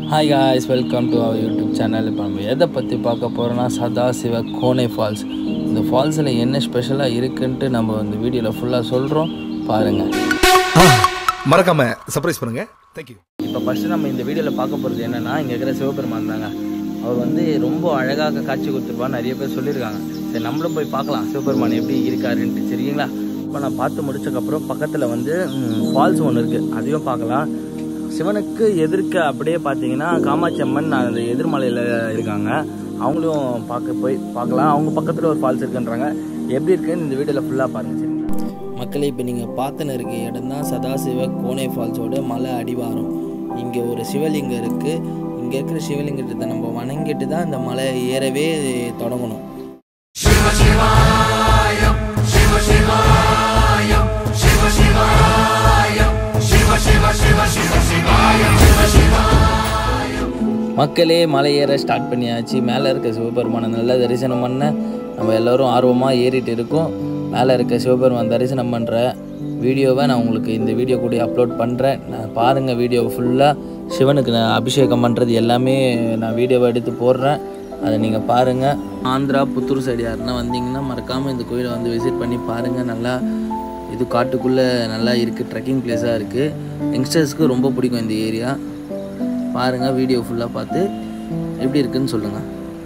hi guys welcome to our YouTube channel இப்போ நம்ம எதை பற்றி பார்க்க போகிறோன்னா சதாசிவ கோனை ஃபால்ஸ் இந்த ஃபால்ஸில் என்ன ஸ்பெஷலாக இருக்குன்ட்டு நம்ம இந்த வீடியோவில் ஃபுல்லாக சொல்கிறோம் பாருங்கள் மறக்காம சர்ப்ரைஸ் பண்ணுங்க தேங்க்யூ இப்போ ஃபஸ்ட்டு நம்ம இந்த வீடியோவில் பார்க்க போகிறது என்னென்னா இங்கே இருக்கிற சிவபெருமான் தாங்க அவர் வந்து ரொம்ப அழகாக காட்சி கொடுத்துருப்பார் நிறைய பேர் சொல்லியிருக்காங்க சரி நம்மளும் போய் பார்க்கலாம் சிவபெருமான் எப்படி இருக்காருன்ட்டு சரிங்களா இப்போ நான் பார்த்து முடிச்சக்கப்புறம் பக்கத்தில் வந்து ஃபால்ஸ் ஒன்று இருக்குது அதையும் பார்க்கலாம் சிவனுக்கு எதிர்க்க அப்படியே பார்த்தீங்கன்னா காமாட்சி அம்மன் அந்த எதிர்மலையில் இருக்காங்க அவங்களும் பார்க்க போய் பார்க்கலாம் அவங்க பக்கத்தில் ஒரு ஃபால்ஸ் இருக்குன்றாங்க எப்படி இருக்குன்னு இந்த வீடியோவில் ஃபுல்லாக பாருங்கள் சரி மக்களே இப்போ நீங்கள் பார்த்துன்னு இருக்க இடம் தான் சதாசிவ கோனை ஃபால்ஸோட மலை அடிவாரம் இங்கே ஒரு சிவலிங்கம் இருக்குது இங்கே இருக்கிற சிவலிங்கத்தை நம்ம வணங்கிட்டு தான் இந்த மலை ஏறவே தொடங்கணும் மக்களே மலை ஏற ஸ்டார்ட் பண்ணியாச்சு மேலே இருக்க சிவபெருமானை நல்லா தரிசனம் பண்ண நம்ம எல்லோரும் ஆர்வமாக ஏறிட்டு இருக்கோம் மேலே இருக்க சிவபெருமான் தரிசனம் பண்ணுற வீடியோவை நான் உங்களுக்கு இந்த வீடியோ கூட அப்லோட் பண்ணுறேன் நான் பாருங்கள் வீடியோவை ஃபுல்லாக சிவனுக்கு நான் அபிஷேகம் பண்ணுறது எல்லாமே நான் வீடியோவை எடுத்து போடுறேன் அதை நீங்கள் பாருங்கள் ஆந்திரா புத்தூர் சைடு யாருன்னா வந்தீங்கன்னா மறக்காமல் இந்த கோயிலை வந்து விசிட் பண்ணி பாருங்கள் நல்லா இது காட்டுக்குள்ளே நல்லா இருக்குது ட்ரெக்கிங் பிளேஸாக இருக்குது யங்ஸ்டர்ஸ்க்கு ரொம்ப பிடிக்கும் இந்த ஏரியா பாருங்கள் வீடியோ ஃபுல்லாக பார்த்து எப்படி இருக்குன்னு சொல்லுங்கள்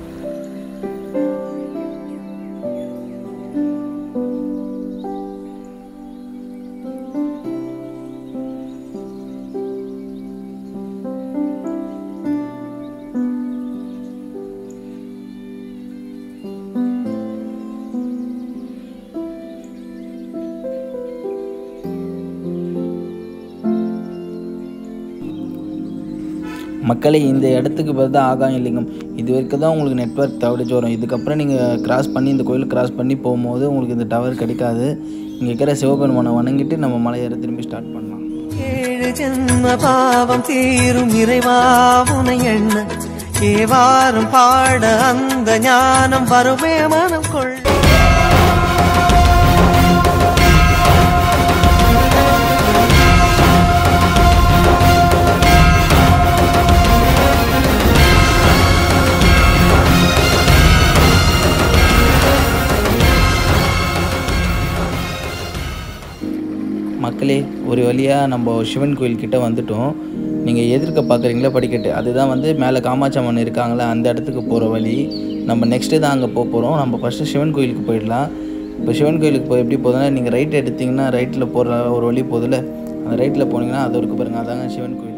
மக்களே இந்த இடத்துக்கு பேர் தான் ஆகாயம் லிங்கம் இது வரைக்கும் தான் உங்களுக்கு நெட்ஒர்க் தவடிச்சு வரும் இதுக்கப்புறம் நீங்கள் கிராஸ் பண்ணி இந்த கோயில் கிராஸ் பண்ணி போகும்போது உங்களுக்கு இந்த டவர் கிடைக்காது இங்கே இருக்கிற சிவபெருமானை வணங்கிட்டு நம்ம மலை ஏற திரும்பி ஸ்டார்ட் பண்ணலாம் ஏழு ஜென்ம பாவம் தீரும் இறைவா உனை எண்ண ஏவாரும் பாட அந்த ஞானம் வருமே மனம் கொள்ள மக்களே ஒரு வழியாக நம்ம சிவன் கோயில் கிட்ட வந்துட்டோம் நீங்கள் எதிர்க்க பார்க்குறீங்களா படிக்கட்டு அதுதான் வந்து மேலே காமாட்சி அம்மன் இருக்காங்களா அந்த இடத்துக்கு போகிற வழி நம்ம நெக்ஸ்ட்டு தான் அங்கே போக போகிறோம் நம்ம ஃபஸ்ட்டு சிவன் கோயிலுக்கு போயிடலாம் இப்போ சிவன் கோயிலுக்கு போய் எப்படி போகுதுன்னா நீங்கள் ரைட் எடுத்தீங்கன்னா ரைட்டில் போகிற ஒரு வழி போகுதுல அந்த ரைட்டில் போனீங்கன்னா அது இருக்கு பாருங்க அதாங்க சிவன் கோயில்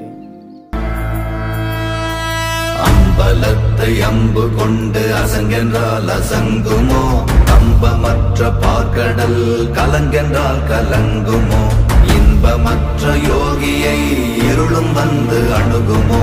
அம்பலத்தை அம்பு கொண்டு அசங்கென்றால் அசங்குமோ கம்பமற்ற பார்க்கடல் கலங்கென்றால் கலங்குமோ இன்பமற்ற யோகியை இருளும் வந்து அணுகுமோ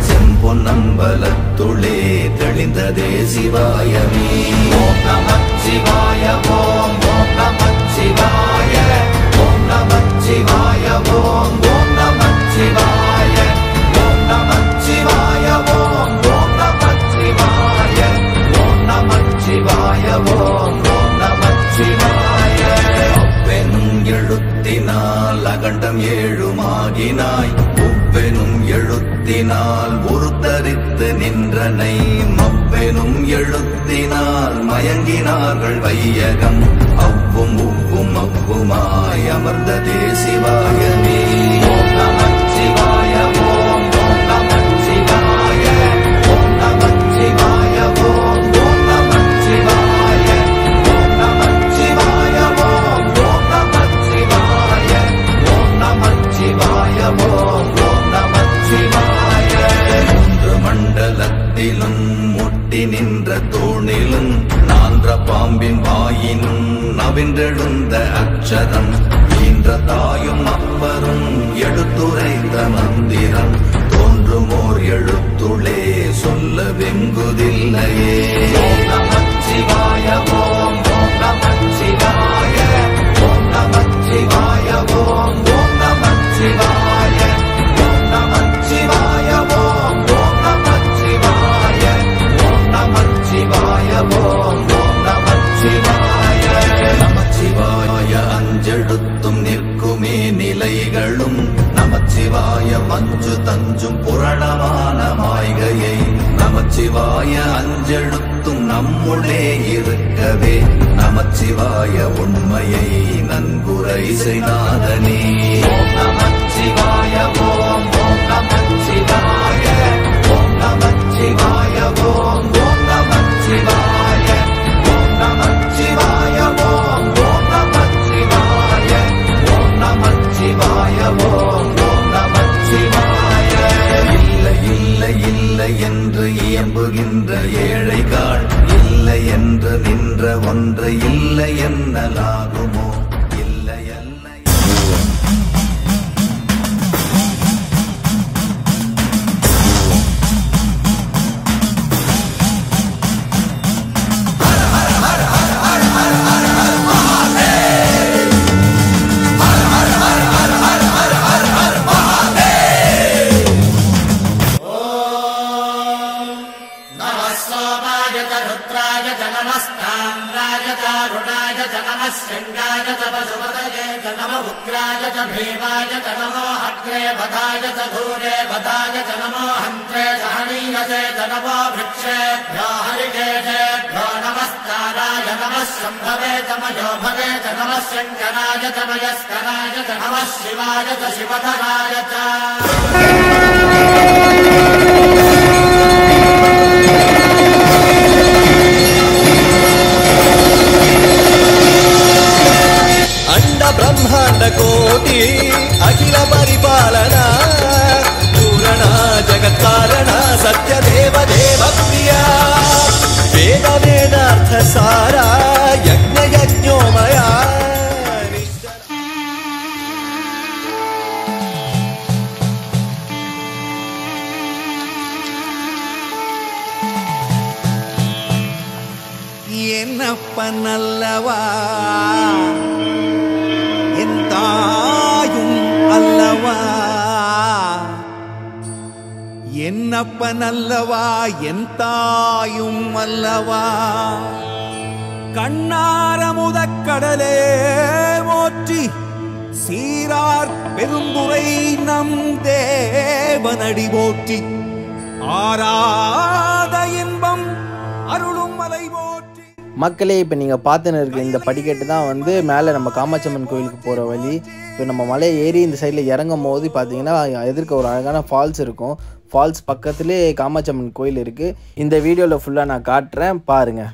செம்பொன்னம்பலத்துளே தெளிந்ததே சிவாயமே ஓம் நமச்சிவாய ஓம் ஓம் நமச்சிவாய ஓம் நமச்சிவாய ஓம் ஓம் நமச்சிவாய ஓம் நமச்சிவாய ஓம் ஓம் நமச்சிவாய ஓம் நமச்சிவாய ஓம் ஓம் நமச்சிவாய அவ்வெனும் எழுத்தினால் அகண்டம் ஏழுமாகினாய் உவ்வெனும் எழுத்தினால் உருத்தரித்து நின்றனை மவ்வெனும் எழுத்தினால் மயங்கினார்கள் வையகம் அவ்வும் உவ்வும் அவ்வுமாய் அமர்ந்ததே சிவாயமே ஓம் நமச்சிவாய ஓம் ஓம் நமச்சிவாய ஓம் நமச்சிவாய ஓம் ஓம் நமச்சிவாய ஓம் நமச்சிவாய ஓம் ஓம் நமச்சிவாய ஓம் நமச்சிவாய ஓம் ஓம் நமச்சிவாய மூன்று மண்டலத்திலும் முட்டி நின்ற தூணிலும் நான்ற பாம்பின் வாயினும் நவின்றெழுந்த அக்ஷரம் ஈன்ற தாயும் அப்பரும் எடுத்துரைத்த மந்திரம் தோன்றுமோர் எழுத்துளே சொல்ல வெங்குதில்லையே ஓம் நமச்சிவாய ஓம் ஓம் நமச்சிவாய ஓம் நமச்சிவாய ஓம் ஓம் நமச்சிவாய ஓம் நமச்சிவாய ஓம் ஓம் நமச்சிவாய ஓம் நமச்சிவாய ஓம் ஓம் நமச்சிவாய நமச்சிவாய அஞ்செழுத்தும் நிற்குமே நிலைகளும் நமச்சிவாய மஞ்சு தஞ்சும் புரணமான மாய அஞ்செழுத்தும் நம்முள்ளே இருக்கவே நமச்சிவாய உண்மையை நன்குரை செய்தாதனே ஓம் நமச்சிவாய ஓம் ஓம் நமச்சிவாய ஓம் நமச்சிவாய ஓம் ஓம் நமச்சிவாய ஓம் நமச்சிவாய ஓம் ஓம் நமச்சிவாய ஓம் நமச்சிவாய ஓம் ஓம் நமச்சிவாய இல்லை இல்லை இல்லை என்று இயம்புகின்ற ஏழைகாள் இல்லை என்று நின்ற ஒன்று இல்லை என்னலாகுமோ இல்லை அல்ல सोमाय च रुद्राय च नमस्ताम्राय च रुणाय च नमः शृङ्गाय च पशुपतये च नम उग्राय च भीमाय च नमो अग्रे वधाय च धूरे वधाय च नमो हन्त्रे च हनीयसे च नमो वृक्षेभ्यो हरिकेशेभ्यो नमस्काराय नमः शम्भवे च मयो भवे च नमः शङ्कराय च मयस्कराय च नमः शिवाय च शिवधराय च అండ బ్రహ్మాండ కోటి అఖిల పరిపాలన పూరణ జగత్కారణ సత్యదేవ దేవ ప్రియా వేద వేదార్థ సారా యజ్ఞ యజ్ఞోమయా என்னப்ப நல்லவா என் தாயும் அல்லவா என்னப்ப நல்லவா என் தாயும் அல்லவா கண்ணார முதக்கடலே போற்றி சீரார் பெருந்துரை நம் தேவனடி போற்றி ஆராத இன்பம் அருளும் மலை போற்றி மக்களே இப்போ நீங்கள் பார்த்துன்னு இருக்க இந்த படிக்கட்டு தான் வந்து மேலே நம்ம காமாட்சியம்மன் கோயிலுக்கு போகிற வழி இப்போ நம்ம மலையை ஏறி இந்த சைடில் இறங்கும் போது பார்த்தீங்கன்னா எதிர்க்க ஒரு அழகான ஃபால்ஸ் இருக்கும் ஃபால்ஸ் பக்கத்துலேயே காமாட்சியம்மன் கோயில் இருக்குது இந்த வீடியோவில் ஃபுல்லாக நான் காட்டுறேன் பாருங்கள்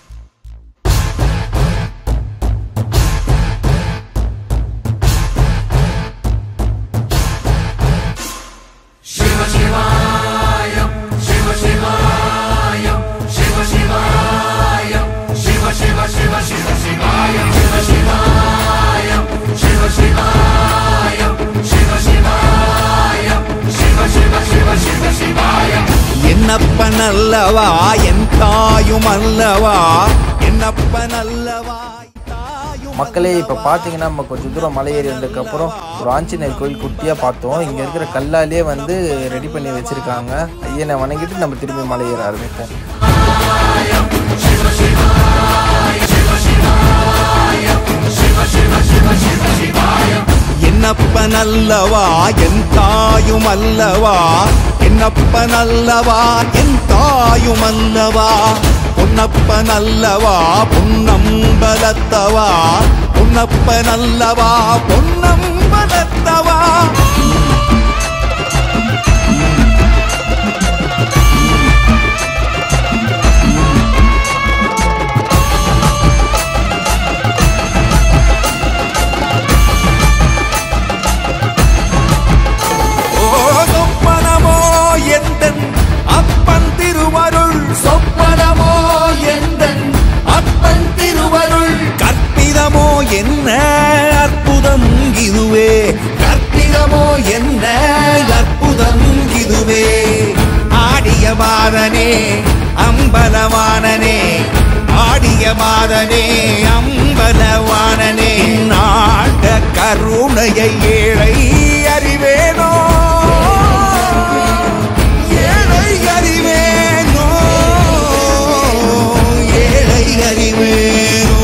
என்னப்ப நல்லவா என் தாயும் அல்லவா என்னப்ப நல்லவா தாயும் மக்களே இப்போ பார்த்தீங்கன்னா நம்ம கொஞ்சம் தூரம் மலை ஏறி வந்ததுக்கப்புறம் ஒரு ஆஞ்சநேயர் கோயில் குட்டியாக பார்த்தோம் இங்கே இருக்கிற கல்லாலே வந்து ரெடி பண்ணி வச்சுருக்காங்க ஐயனை வணங்கிட்டு நம்ம திரும்பி மலை ஏற ஆரம்பிப்போம் என்னப்ப நல்லவா என் தாயும் அல்லவா என்னப்ப நல்லவா என் தாயும் அல்லவா பொன்னப்ப நல்லவா பொன்னம்பலத்தவா பொன்னப்ப நல்லவா பொன்னம்பலத்தவா ஓ சொப்பனமோ எந்தன் அப்பன் திருவருள் சொப்பனமோ எந்தன் அப்பன் திருவருள் கற்பிதமோ என்ன அற்புதம் இதுவே கற்பிதமோ என்ன அற்புதம் இதுவே ஆடிய மாதனே அம்பலவானனே ஆடிய மாதனே அம்பலவானனே நாட கருணையை ஏழை அறிவேனோ ஏழை அறிவேனோ ஏழை அறிவேனோ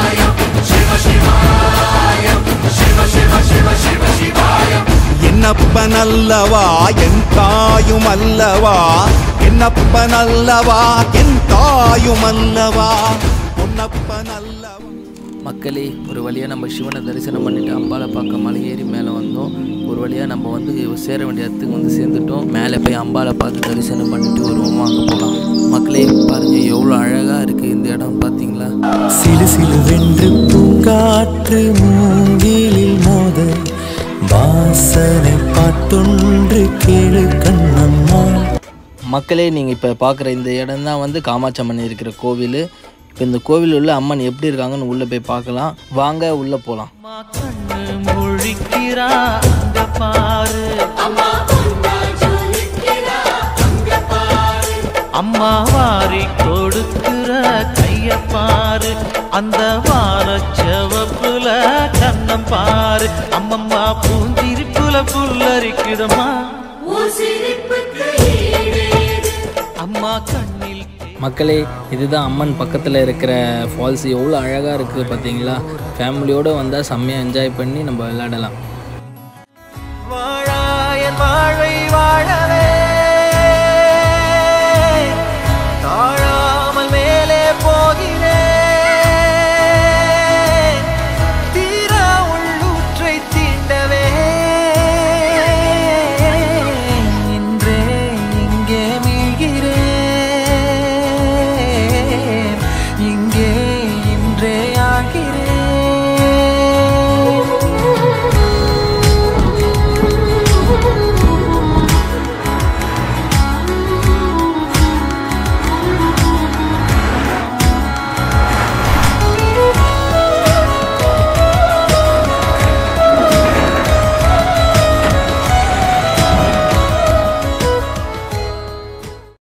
என்னப்ப என்னப்பன் அல்லவா என் தாயும் அல்லவா என்னப்பன் அல்லவா என் தாயும் அல்லவா பொன்னப்பன் அல்லவா மக்களே ஒரு வழியாக நம்ம சிவனை தரிசனம் பண்ணிட்டு அம்பாலை பார்க்க மலை ஏறி மேலே வந்தோம் ஒரு வழியாக நம்ம வந்து சேர வேண்டிய இடத்துக்கு வந்து சேர்ந்துட்டோம் மேலே போய் அம்பாலை பார்த்து தரிசனம் பண்ணிட்டு வருவோம் வாங்க போகலாம் மக்களே பாருங்க எவ்வளோ அழகாக இருக்குது இந்த இடம் பார்த்தீங்களா சிலு சிலுவென்று பூங்காற்று மூங்கிலில் மோத வாசனை பாட்டொன்று கேளு கண்ணம்மா மக்களே நீங்கள் இப்போ பார்க்குற இந்த இடம் தான் வந்து காமாட்சி அம்மன் இருக்கிற கோவில் இப்போ இந்த கோவில் உள்ள அம்மன் எப்படி இருக்காங்கன்னு உள்ளே போய் பார்க்கலாம் வாங்க உள்ளே போகலாம் அம்மா வாரி கொடுக்கிற கைய பாரு அந்த வார செவப்புல கண்ணம் பாரு அம்மம்மா பூஞ்சிரிப்புல புல்லரிக்குதம்மா அம்மா கண்ணில் மக்களே இதுதான் அம்மன் பக்கத்தில் இருக்கிற ஃபால்ஸ் எவ்வளோ அழகாக இருக்குது பார்த்தீங்களா ஃபேமிலியோடு வந்தால் செம்மையாக என்ஜாய் பண்ணி நம்ம விளையாடலாம் வாழாயன் வாழை வாழ